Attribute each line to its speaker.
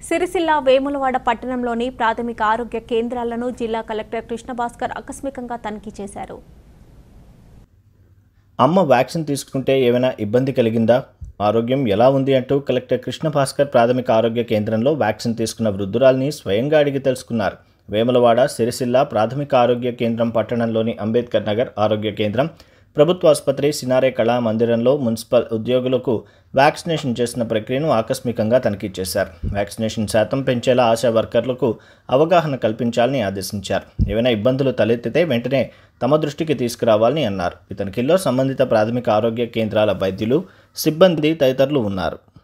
Speaker 1: సిరిసిల్ల వేములవాడ పట్టణంలోని ప్రాథమిక ఆరోగ్య కేంద్రాలను జిల్లా కలెక్టర్ కృష్ణభాస్కర్ ఆకస్మికంగా తనిఖీ చేశారు
Speaker 2: అమ్మ వ్యాక్సిన్ తీసుకుంటే ఏమైనా ఇబ్బంది కలిగిందా ఆరోగ్యం ఎలా ఉంది అంటూ కలెక్టర్ కృష్ణ భాస్కర్ ప్రాథమిక ఆరోగ్య కేంద్రంలో వ్యాక్సిన్ తీసుకున్న వృద్ధురాల్ని స్వయంగా అడిగి తెలుసుకున్నారు వేములవాడ సిరిసిల్ల ప్రాథమిక ఆరోగ్య కేంద్రం పట్టణంలోని అంబేద్కర్ నగర్ ఆరోగ్య కేంద్రం ప్రభుత్వ ఆసుపత్రి సినారే కళా మందిరంలో మున్సిపల్ ఉద్యోగులకు వ్యాక్సినేషన్ చేసిన ప్రక్రియను ఆకస్మికంగా తనిఖీ చేశారు వ్యాక్సినేషన్ శాతం పెంచేలా ఆశా వర్కర్లకు అవగాహన కల్పించాలని ఆదేశించారు ఏవైనా ఇబ్బందులు తలెత్తితే వెంటనే తమ దృష్టికి తీసుకురావాలని అన్నారు ఈ తనిఖీల్లో సంబంధిత ప్రాథమిక ఆరోగ్య కేంద్రాల వైద్యులు సిబ్బంది తదితరులు ఉన్నారు